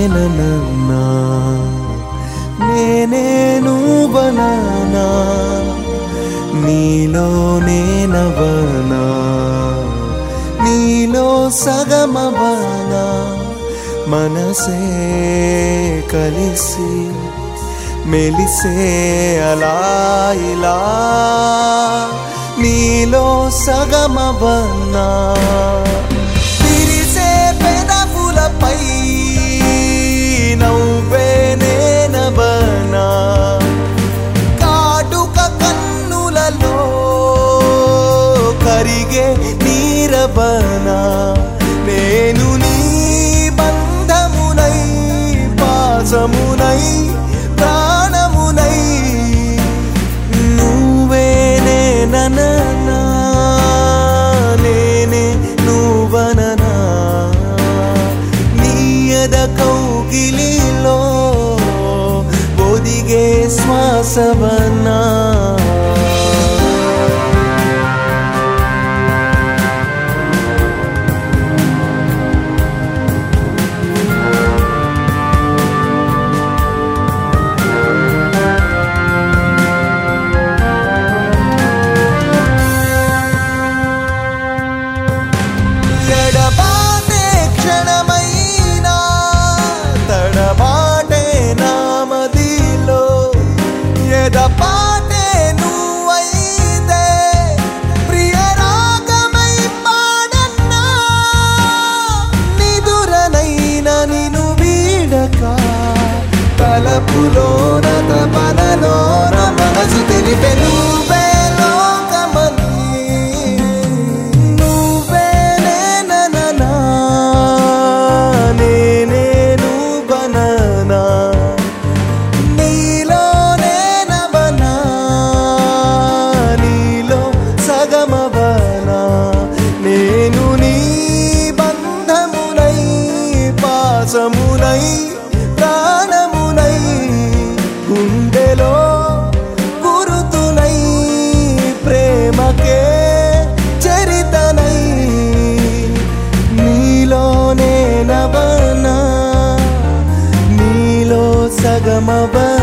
నేనన్నా నేనే నువ్వనా నీలో నేనవనా నీలో సగమవనా మనసే కలిసి మెలిసే అలా ఇలా నీలో సగమవన్నా విరిసే పెదవులపై నవ్వే నేనవనా కాటుక కన్నులలో కరిగే నీరవనా నేను నీ బంధమునై పాసమునై ప్రాణమునై నువ్వే నేననా నేనే నువ్వననా నీయద కౌగిలిలో ఒదిగే శ్వాసవనా ఎడబాటే క్షణమైనా తడబాటే నామదిలో ఎడబాటే నువ్వైతే ప్రియ రాగమై పాడన్నా నిదురనైన నిను వీడక తలపులోన తపనలోన మనసు తెలిపే నువ్వే లోకమని నువ్వే నేననా నేనే నువ్వననా నీలో నేనవనా నీలో సగమవనా నేను నీ బంధమునై పాసమునై ప్రాణమునై గుండెలో గురుతునై ప్రేమకే చరితనై నీలోనే నవనా నీలో సగమవనా